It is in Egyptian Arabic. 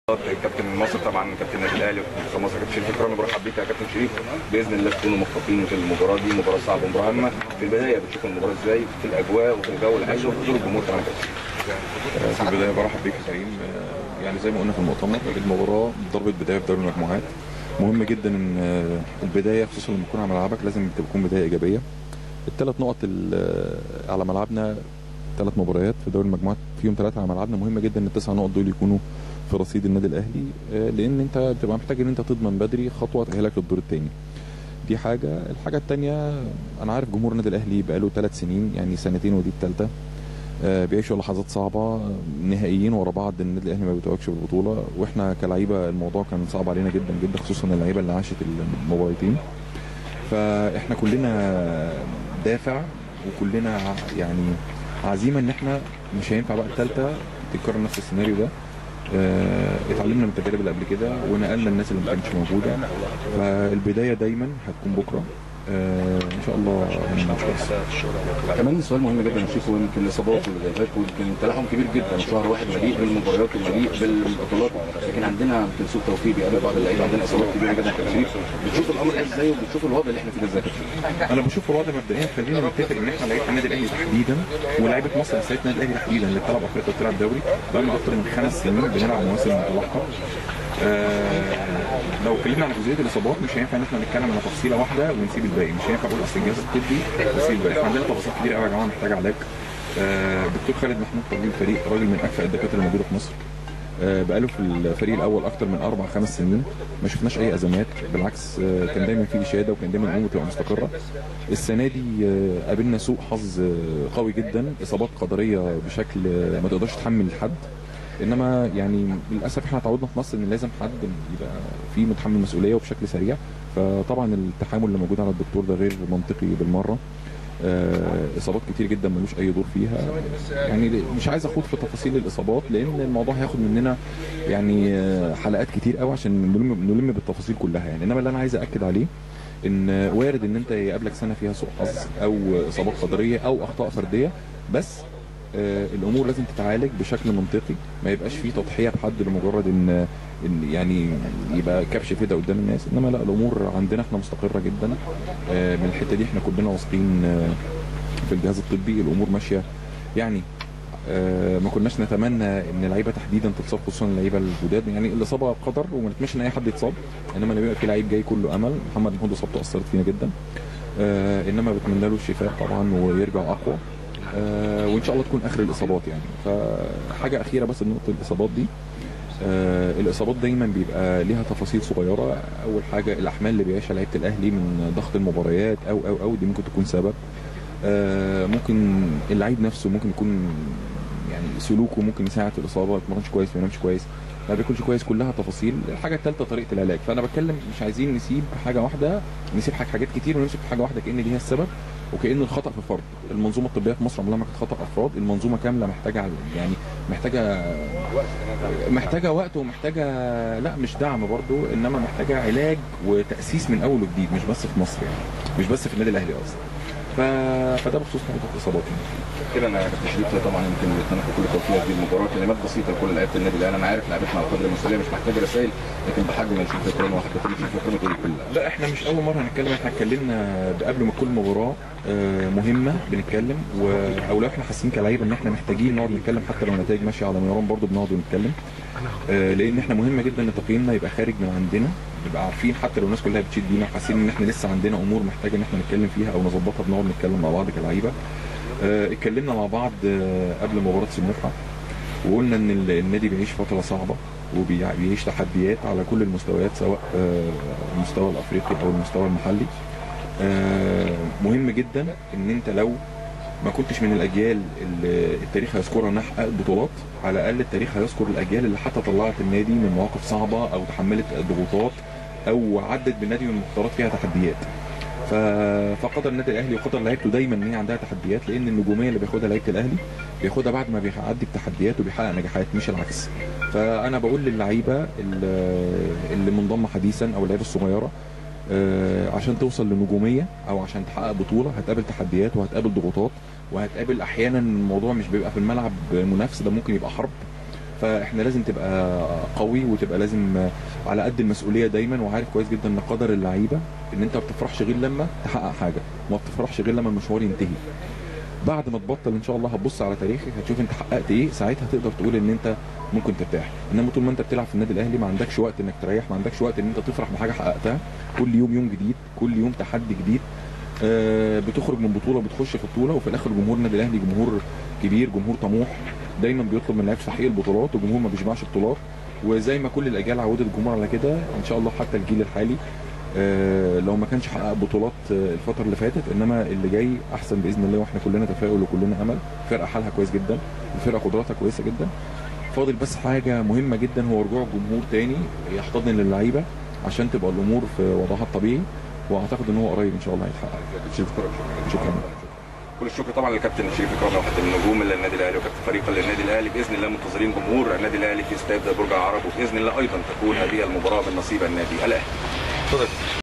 كابتن مصر طبعا كابتن النادي الاهلي وكابتن مصر كابتن شريف اكرامي برحب بيك يا كابتن شريف باذن الله تكونوا موفقين في المباراه دي مباراه صعبه مباراه هامه في البدايه بتشوف المباراه ازاي في الاجواء وفي الجو العالي وفي حضور الجمهور كمان يا كابتن في البدايه برحب بيك يا كريم آه، يعني زي ما قلنا في المؤتمر المباراه ضربه بدايه في دوري المجموعات مهم جدا ان آه، البدايه خصوصا لما تكون على ملعبك لازم تكون بدايه ايجابيه الثلاث نقط ال- آه، على ملعبنا ثلاث مباريات في دوري المجموعات فيهم ثلاثه على ملعبنا مهم جدا ان التسع نقط دول يكونوا في رصيد النادي الاهلي آه، لان انت بتبقى محتاج ان انت تضمن بدري خطوه تاهلك للدور الثاني دي حاجه الحاجه الثانيه انا عارف جمهور النادي الاهلي بقاله ثلاث سنين يعني سنتين ودي الثالثه آه، بيعيشوا لحظات صعبه نهائيين ورا بعض النادي الاهلي ما بيتوجش بالبطوله واحنا كلعيبه الموضوع كان صعب علينا جدا جدا خصوصا اللعيبه اللي عاشت المباراتين فاحنا كلنا دافع وكلنا ع- يعني عزيمه ان احنا مش هينفع بقى الثالثه تتكرر نفس السيناريو ده آه، اتعلمنا من التجارب اللي قبل كده ونقلنا الناس اللي ما كانتش موجوده فالبدايه دايما هتكون بكره آه، ان شاء الله هنعمل ماتش كويس كمان سؤال مهم جدا يا شريف ويمكن الاصابات والغيابات ويمكن تلاحم كبير جدا شهر واحد مليء بالمباريات ومليء بالبطولات لكن عندنا يمكن سوء توفيق بيقابل بعض اللعيبه عندنا اصابات كبيره جدا يا كابتن شريف بتشوف الامر ده ازاي وبتشوف الوضع اللي احنا فيه ده ازاي يا كابتن شريف؟ انا بشوف الوضع مبدئيا خلينا نتفق ان احنا لعيبه النادي الاهلي تحديدا ولاعيبه مصر اساسيه النادي الاهلي تحديدا اللي بتلعب افريقيا وبتلعب دوري بقالنا اكتر من خمس سنين بنلعب مواسم متلاحقه آه لو اتكلمنا عن جزئيه الاصابات مش هينفع ان احنا نتكلم على تفصيله واحده ونسيب الباقي مش هينفع اقول اصل الجهاز الطبي ونسيب الباقي إحنا عندنا تفاصيل كتير قوي يا جماعه محتاجه علاج آه دكتور خالد محمود طبيب الفريق راجل من اكفأ الدكاتره الموجوده في مصر آه، بقاله في الفريق الاول اكتر من اربع خمس سنين ما شفناش اي ازمات بالعكس آه، كان دايما في اشاده وكان دايما الامور بتبقى مستقره السنه دي آه، قابلنا سوء حظ آه، قوي جدا اصابات قدريه بشكل آه، ما تقدرش تحمل حد انما يعني للاسف احنا اتعودنا في مصر ان لازم حد يبقى في متحمل مسؤوليه وبشكل سريع فطبعا التحامل اللي موجود على الدكتور ده غير منطقي بالمره آه، اصابات كتير جدا ملوش اي دور فيها يعني مش عايز اخوض في تفاصيل الاصابات لان الموضوع هياخد مننا يعني آه، حلقات كتير قوي عشان نلم نلم بالتفاصيل كلها يعني انما اللي انا عايز اكد عليه ان وارد ان انت يقابلك سنه فيها سوء حظ او اصابات قدريه او اخطاء فرديه بس آه، الامور لازم تتعالج بشكل منطقي ما يبقاش فيه تضحيه بحد لمجرد ان ان يعني يبقى كبش فدا قدام الناس انما لا الامور عندنا احنا مستقره جدا آه، من الحته دي احنا كلنا واثقين آه، في الجهاز الطبي الامور ماشيه يعني آه، ما كناش نتمنى ان اللعيبه تحديدا تتصاب خصوصا اللعيبه الجداد يعني الاصابه قدر وما نتمناش ان اي حد يتصاب انما لما يبقى في لعيب جاي كله امل محمد محمود اصابته اثرت فينا جدا آه، انما بتمنى له الشفاء طبعا ويرجع اقوى آه، وان شاء الله تكون اخر الاصابات يعني فحاجه اخيره بس نقطه الاصابات دي آه الاصابات دايما بيبقى ليها تفاصيل صغيره اول حاجه الاحمال اللي بيعيشها لعيبه الاهلي من ضغط المباريات او او او دي ممكن تكون سبب آه ممكن اللعيب نفسه ممكن يكون يعني سلوكه ممكن يساعد في الاصابه ما يتمرنش كويس ما ينامش كويس ما بياكلش كويس كلها تفاصيل الحاجه الثالثه طريقه العلاج فانا بتكلم مش عايزين نسيب حاجه واحده نسيب حاجة- حاجات كتير ونمسك في حاجه واحده كان دي هي السبب وكان الخطا في فرد المنظومه الطبيه في مصر عمرها ما كانت خطا افراد المنظومه كامله محتاجه يعني محتاجه محتاجه وقت ومحتاجه لا مش دعم برضو انما محتاجه علاج وتاسيس من اول وجديد مش بس في مصر يعني مش بس في النادي الاهلي اصلا ف... فده بخصوص نقطه الاصابات يعني. كده انا يا كابتن شريف طبعا يمكن بنتمنى كل التوفيق في المباراه كلمات بسيطه لكل لعيبه النادي الاهلي انا عارف لعيبتنا على قدر المسؤوليه مش محتاجه رسائل لكن بحجم من شريف اكرام واحد كابتن شريف اكرام تقول كلها لا احنا مش اول مره هنتكلم احنا اتكلمنا قبل ما كل مباراه آه، مهمه بنتكلم و... او لو احنا حاسين كلعيبه ان احنا محتاجين نقعد نتكلم حتى لو النتائج ماشيه على نيران برضه بنقعد ونتكلم آه، لان احنا مهمه جدا ان تقييمنا يبقى خارج من عندنا نبقى عارفين حتى لو الناس كلها بتشيد بينا وحاسين ان احنا لسه عندنا امور محتاجه ان احنا نتكلم فيها او نظبطها بنقعد نتكلم مع بعض كلعيبه آه، اتكلمنا مع بعض آه، قبل مباراه سموحه وقلنا ان ال- النادي بيعيش فتره صعبه وبيعيش تحديات على كل المستويات سواء آه، المستوى الافريقي او المستوى المحلي آه، مهم جدا ان انت لو ما كنتش من الاجيال اللي التاريخ هيذكرها انها حققت بطولات على الاقل التاريخ هيذكر الاجيال اللي حتى طلعت النادي من مواقف صعبه او تحملت ضغوطات او عدت بالنادي من فترات فيها تحديات ف... فقدر النادي الاهلي وقدر لعيبته دايما ان هي عندها تحديات لان النجوميه اللي بياخدها لعيبه الاهلي بياخدها بعد ما بيعدي بتحديات وبيحقق نجاحات مش العكس فانا بقول للعيبه اللي اللي منضمه حديثا او اللعيبه الصغيره آه، عشان توصل لنجوميه او عشان تحقق بطوله هتقابل تحديات وهتقابل ضغوطات وهتقابل احيانا الموضوع مش بيبقى في الملعب منافسه ده ممكن يبقى حرب فاحنا لازم تبقى قوي وتبقى لازم على قد المسؤوليه دايما وعارف كويس جدا ان قدر اللعيبه ان انت ما بتفرحش غير لما تحقق حاجه وما بتفرحش غير لما المشوار ينتهي بعد ما تبطل ان شاء الله هتبص على تاريخك هتشوف انت حققت ايه ساعتها تقدر تقول ان انت ممكن ترتاح انما طول ما انت بتلعب في النادي الاهلي ما عندكش وقت انك تريح ما عندكش وقت ان انت تفرح بحاجه حققتها كل يوم يوم جديد كل يوم تحدي جديد آه، بتخرج من بطوله بتخش في بطوله وفي الاخر جمهور النادي الاهلي جمهور كبير جمهور طموح دايما بيطلب من لعيبه تحقيق البطولات والجمهور ما بيشبعش بطولات وزي ما كل الاجيال عودت الجمهور على كده ان شاء الله حتى الجيل الحالي آه، لو ما كانش حقق بطولات آه، الفتره اللي فاتت انما اللي جاي احسن باذن الله واحنا كلنا تفاؤل وكلنا امل فرقه حالها كويس جدا الفرقه قدراتها كويسه جدا فاضل بس حاجه مهمه جدا هو رجوع جمهور تاني يحتضن للعيبه عشان تبقى الامور في وضعها الطبيعي واعتقد ان هو قريب ان شاء الله هيتحقق شكرا شكرا كل الشكر طبعا للكابتن شريف اكرامي واحد من نجوم النادي الاهلي وكابتن فريق النادي الاهلي باذن الله منتظرين جمهور النادي الاهلي في استاد برج العرب وباذن الله ايضا تكون هذه المباراه من نصيب النادي الاهلي.